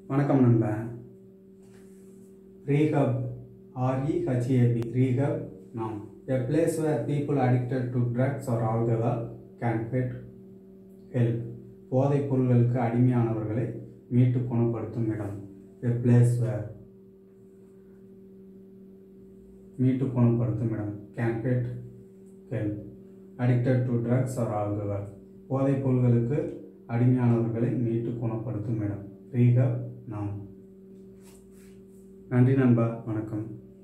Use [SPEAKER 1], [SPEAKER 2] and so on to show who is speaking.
[SPEAKER 1] வணக்கம் நண்பன் ரீஹப் ஆர்இஹெச்ஏபி ரீஹப் நாம் a place where people addicted to drugs or alcohol can get help போதைப் பொருள்களுக்கு அடிமையானவர்களை மீட்டு குணப்படுத்தும் இடம் a place where மீட்டு குணப்படுத்தும் இடம் can get help addicted to drugs or alcohol போதைப் பொருள்களுக்கு அடிமையானவர்களை மீட்டு குணப்படுத்தும் இடம் ரீஹப் நாம் நன்றி நண்பா வணக்கம்